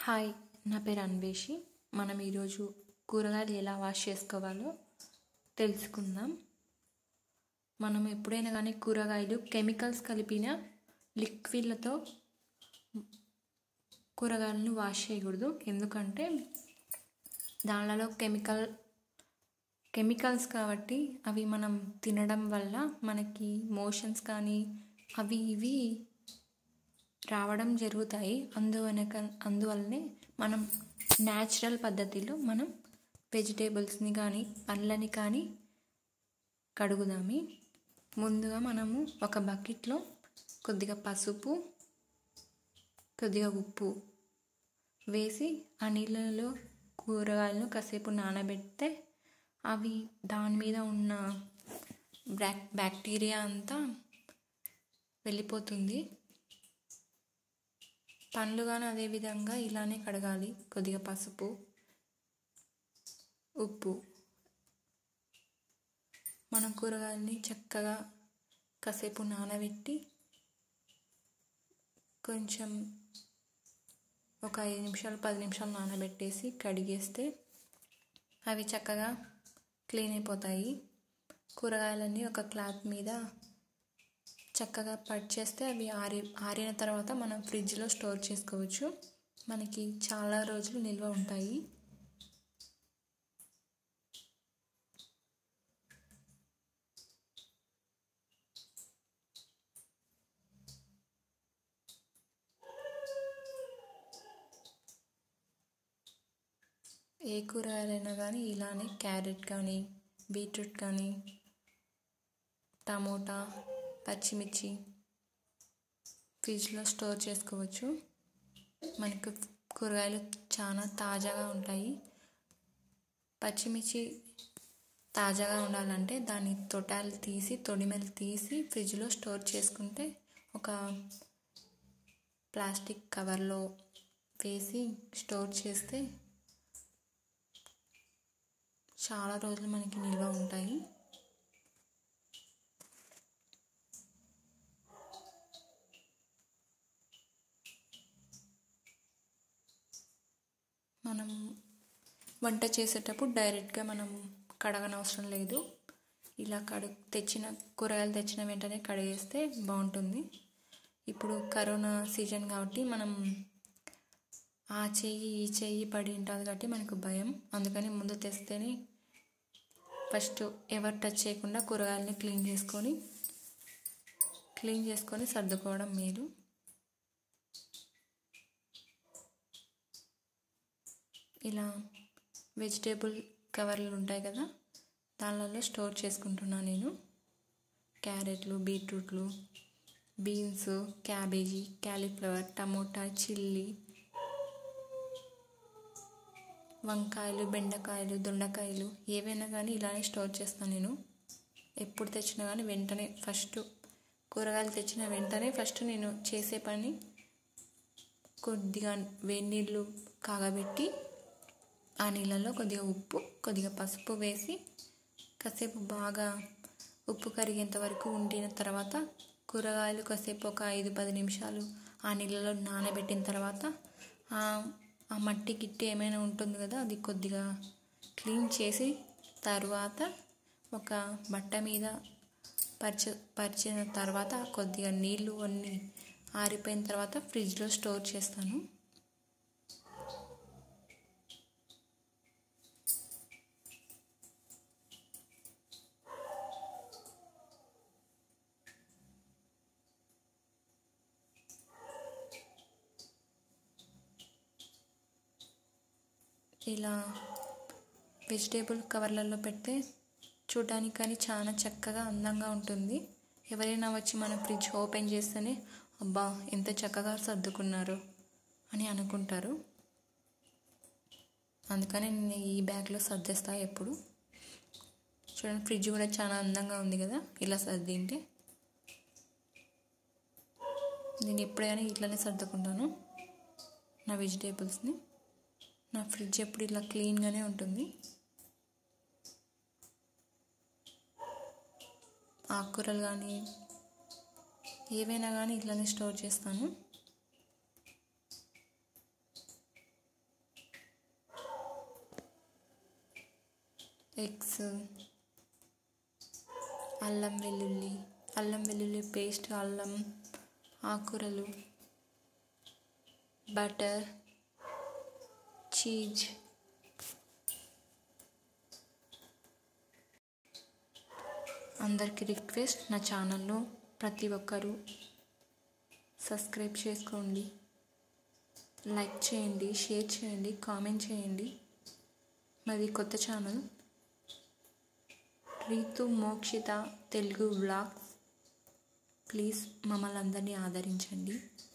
hi నా పేరు అన్వేషి మనం ఈరోజు కూరగాయలు ఎలా వాష్ చేసుకోవాలో తెలుసుకుందాం మనం ఎప్పుడైనా కానీ కూరగాయలు కెమికల్స్ కలిపిన లిక్విడ్లతో కూరగాయలను వాష్ చేయకూడదు ఎందుకంటే దానిలో కెమికల్ కెమికల్స్ కాబట్టి అవి మనం తినడం వల్ల మనకి మోషన్స్ కానీ అవి ఇవి రావడం జరుగుతాయి అందువనక అందువల్లనే మనం న్యాచురల్ పద్ధతిలో మనం వెజిటేబుల్స్ని కానీ పండ్లని కానీ కడుగుదామి ముందుగా మనము ఒక బకెట్లో కొద్దిగా పసుపు కొద్దిగా ఉప్పు వేసి ఆ నీళ్ళలో కూరగాయలను కాసేపు నానబెడితే అవి దాని మీద ఉన్న బ్యాక్ బ్యాక్టీరియా అంతా వెళ్ళిపోతుంది పండ్లు కానీ అదేవిధంగా ఇలానే కడగాలి కొద్దిగా పసుపు ఉప్పు మనం కూరగాయలని చక్కగా కాసేపు నానబెట్టి కొంచెం ఒక ఐదు నిమిషాలు పది నిమిషాలు నానబెట్టేసి కడిగేస్తే అవి చక్కగా క్లీన్ అయిపోతాయి కూరగాయలన్నీ ఒక క్లాత్ మీద చక్కగా పట్ చేస్తే అవి ఆరి ఆరిన తర్వాత మనం ఫ్రిడ్జ్లో స్టోర్ చేసుకోవచ్చు మనకి చాలా రోజులు నిల్వ ఉంటాయి ఏ కూరగాయలైనా కానీ ఇలానే క్యారెట్ కానీ బీట్రూట్ కానీ టమోటా పచ్చిమిర్చి ఫ్రిడ్జ్లో స్టోర్ చేసుకోవచ్చు మనకు కూరగాయలు చాలా తాజాగా ఉంటాయి పచ్చిమిర్చి తాజాగా ఉండాలంటే దాని తొటాలు తీసి తొడిమెలు తీసి ఫ్రిడ్జ్లో స్టోర్ చేసుకుంటే ఒక ప్లాస్టిక్ కవర్లో వేసి స్టోర్ చేస్తే చాలా రోజులు మనకి నిల్వ ఉంటాయి మనం వంట చేసేటప్పుడు డైరెక్ట్గా మనం కడగనవసరం లేదు ఇలా కడు తెచ్చిన కూరగాయలు తెచ్చిన వెంటనే కడిగేస్తే బాగుంటుంది ఇప్పుడు కరోనా సీజన్ కాబట్టి మనం ఆ చెయ్యి ఈ చెయ్యి పడి ఉంటుంది కాబట్టి మనకు భయం అందుకని ముందు తెస్తేనే ఫస్ట్ ఎవరు టచ్ చేయకుండా కూరగాయలని క్లీన్ చేసుకొని క్లీన్ చేసుకొని సర్దుకోవడం మేలు ఇలా వెజిటేబుల్ కవర్లు ఉంటాయి కదా దానిలలో స్టోర్ చేసుకుంటున్నాను నేను క్యారెట్లు బీట్రూట్లు beans cabbage cauliflower tomato chilli వంకాయలు బెండకాయలు దొండకాయలు ఏవైనా కానీ ఇలానే స్టోర్ చేస్తాను నేను ఎప్పుడు తెచ్చినా కానీ వెంటనే ఫస్ట్ కూరగాయలు తెచ్చిన వెంటనే ఫస్ట్ నేను చేసే పని కొద్దిగా వేడి నీళ్ళు కాగబెట్టి ఆ నీళ్ళలో కొద్దిగా ఉప్పు కొద్దిగా పసుపు వేసి కాసేపు బాగా ఉప్పు కరిగేంత వరకు ఉండిన తర్వాత కూరగాయలు కాసేపు ఒక ఐదు పది నిమిషాలు ఆ నీళ్ళలో నానబెట్టిన తర్వాత ఆ మట్టి గిట్టి ఏమైనా ఉంటుంది కదా అది కొద్దిగా క్లీన్ చేసి తర్వాత ఒక బట్ట మీద పరిచ పరిచిన తర్వాత కొద్దిగా నీళ్ళు అన్నీ ఆరిపోయిన తర్వాత ఫ్రిడ్జ్లో స్టోర్ చేస్తాను ఇలా వెజిటేబుల్ కవర్లలో పెడితే చూడడానికి కానీ చాలా చక్కగా అందంగా ఉంటుంది ఎవరైనా వచ్చి మన ఫ్రిడ్జ్ ఓపెన్ చేస్తేనే అబ్బా ఎంత చక్కగా సర్దుకున్నారు అని అనుకుంటారు అందుకని నేను ఈ బ్యాగ్లో సర్దేస్తా ఎప్పుడు చూడండి ఫ్రిడ్జ్ కూడా చాలా అందంగా ఉంది కదా ఇలా సర్దింటే నేను ఎప్పుడైనా ఇట్లానే సర్దుకుంటాను నా వెజిటేబుల్స్ని నా ఫ్రిడ్జ్ ఎప్పుడు ఇలా క్లీన్గానే ఉంటుంది ఆకుకూరలు కానీ ఏవైనా కానీ ఇట్లానే స్టోర్ చేస్తాను ఎగ్స్ అల్లం వెల్లుల్లి అల్లం వెల్లుల్లి పేస్ట్ అల్లం ఆకుకూరలు బటర్ చీజ్ అందరికీ రిక్వెస్ట్ నా ఛానల్లో ప్రతి ఒక్కరూ సబ్స్క్రైబ్ చేసుకోండి లైక్ చేయండి షేర్ చేయండి కామెంట్ చేయండి మరి కొత్త channel Ritu Mokshita Telugu vlogs please మమ్మల్ని అందరినీ ఆదరించండి